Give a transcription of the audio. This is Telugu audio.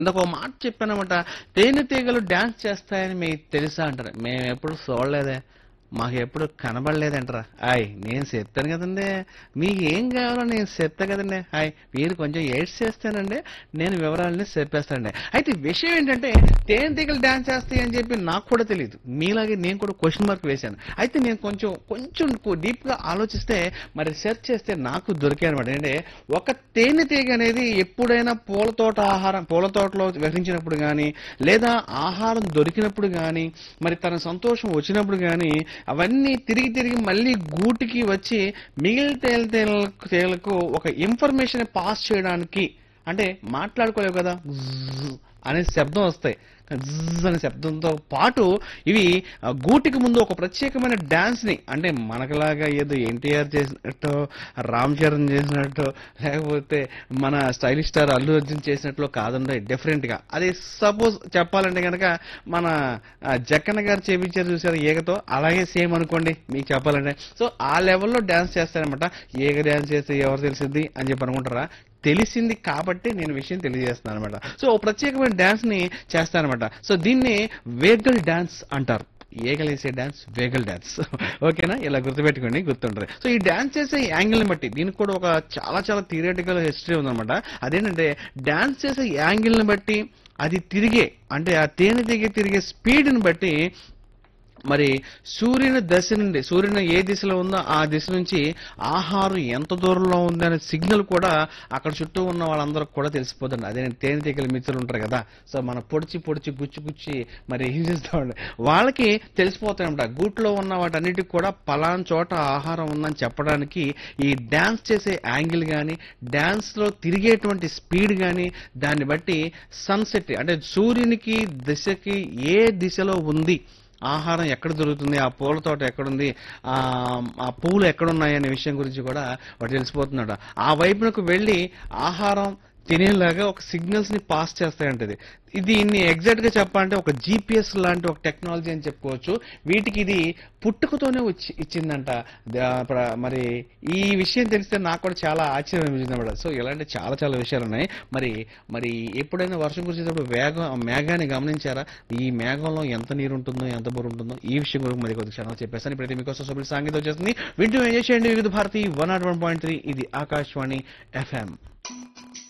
ఇందాక ఒక మాట చెప్పానమాట తేనెటీగలు డాన్స్ చేస్తాయని మీకు తెలుసా అంటారు మేము ఎప్పుడు చూడలేదే మాకు ఎప్పుడు కనబడలేదంటారా హాయ్ నేను చెప్తాను కదండి మీకు ఏం కావాలో నేను చెప్తా కదండి హాయ్ మీరు కొంచెం ఎయిడ్స్ చేస్తానండి నేను వివరాలని చెప్పేస్తానండి అయితే విషయం ఏంటంటే తేనెటీగలు డాన్స్ చేస్తాయి అని చెప్పి నాకు కూడా తెలియదు మీలాగే నేను కూడా క్వశ్చన్ మార్క్ వేశాను అయితే నేను కొంచెం కొంచెం డీప్ గా ఆలోచిస్తే మరి సెర్చ్ చేస్తే నాకు దొరికాయి అనమాట అంటే ఒక తేనెటీగ అనేది ఎప్పుడైనా పూల తోట ఆహారం పూల తోటలో విహరించినప్పుడు కానీ లేదా ఆహారం దొరికినప్పుడు కానీ మరి తన సంతోషం వచ్చినప్పుడు కానీ అవన్నీ తిరిగి తిరిగి మళ్ళీ గూటికి వచ్చి మిగిలిన తేల తేలకు తేలకు ఒక ఇన్ఫర్మేషన్ పాస్ చేయడానికి అంటే మాట్లాడుకోలేవు కదా జ్జ్ అనే శబ్దం వస్తాయి జ్జ్ అనే శబ్దంతో పాటు ఇవి ఆ, గూటికి ముందు ఒక ప్రత్యేకమైన డాన్స్ ని అంటే మనకలాగా ఏదో ఎన్టీఆర్ చేసినట్టు రామ్ చరణ్ చేసినట్టు లేకపోతే మన స్టైలిష్ స్టార్ అల్లు అర్జున్ చేసినట్లు కాదండి డిఫరెంట్ గా అదే సపోజ్ చెప్పాలంటే కనుక మన ఆ, జక్కన్న గారు చేపించారు చూసారు ఈగతో అలాగే సేమ్ అనుకోండి మీకు చెప్పాలంటే సో ఆ లెవెల్లో డాన్స్ చేస్తారనమాట ఈగ డాన్స్ చేస్తే ఎవరు తెలిసింది అని చెప్పి అనుకుంటారా తెలిసింది కాబట్టి నేను విషయం తెలియజేస్తున్నాను అనమాట సో ఓ ప్రత్యేకమైన డాన్స్ ని చేస్తానమాట సో దీన్ని వేగల్ డాన్స్ అంటారు ఏగలేసే డాన్స్ వేగల్ డాన్స్ ఓకేనా ఇలా గుర్తుపెట్టుకోండి గుర్తుంటారు సో ఈ డాన్స్ చేసే యాంగిల్ని బట్టి దీనికి కూడా ఒక చాలా చాలా థియరటికల్ హిస్టరీ ఉందన్నమాట అదేంటంటే డాన్స్ చేసే యాంగిల్ని బట్టి అది తిరిగే అంటే ఆ తేనె దిగే తిరిగే స్పీడ్ని బట్టి మరి సూర్యుని దశ నుండి సూర్యుని ఏ దిశలో ఉందో ఆ దిశ నుంచి ఆహారం ఎంత దూరంలో ఉంది అనే సిగ్నల్ కూడా అక్కడ చుట్టూ ఉన్న వాళ్ళందరూ కూడా తెలిసిపోతుంది అదే తేనెటీగల మిత్రులు ఉంటారు కదా సో మన పొడిచి పొడిచి గుచ్చి గుచ్చి మరి ఏం చేస్తామండి వాళ్ళకి తెలిసిపోతాయన్నమాట గూట్లో ఉన్న వాటన్నిటికి కూడా పలాన్ చోట ఆహారం ఉందని చెప్పడానికి ఈ డాన్స్ చేసే యాంగిల్ కానీ డాన్స్ లో తిరిగేటువంటి స్పీడ్ కానీ దాన్ని బట్టి సన్సెట్ అంటే సూర్యునికి దిశకి ఏ దిశలో ఉంది ఆహారం ఎక్కడ దొరుకుతుంది ఆ పూల తోట ఎక్కడుంది ఆ ఆ పూలు ఎక్కడున్నాయి అనే విషయం గురించి కూడా వాడు తెలిసిపోతున్నాడు ఆ వైపునకు వెళ్ళి ఆహారం తినేలాగా ఒక సిగ్నల్స్ ని పాస్ చేస్తాయంటది ఇది దీన్ని ఎగ్జాక్ట్ గా చెప్పాలంటే ఒక జీపీఎస్ లాంటి ఒక టెక్నాలజీ అని చెప్పుకోవచ్చు వీటికి ఇది పుట్టుకతోనే వచ్చి ఇచ్చిందంట దా- ప్ర- మరి ఈ విషయం తెలిస్తే నాకు కూడా చాలా ఆశ్చర్యం అనిపించింది అనమాట సో ఇలాంటి చాలా చాలా విషయాలు ఉన్నాయి మరి మరి ఎప్పుడైనా వర్షం కురిసేటప్పుడు వేగం మేఘాన్ని గమనించారా ఈ మేఘంలో ఎంత నీరు ఉంటుందో ఎంత బుర్ర ఉంటుందో ఈ విషయం గురించి మరి కొద్ది క్షణాలు చెప్పేస్తాను ఇప్పుడైతే మీకోసం సభ్యులు సాంగీతం వచ్చేస్తుంది వింటూ ఎంజాయ్ చేయండి Vividh Bharati one naught one point three ఇది ఆకాశవాణి ఎఫ్ఎం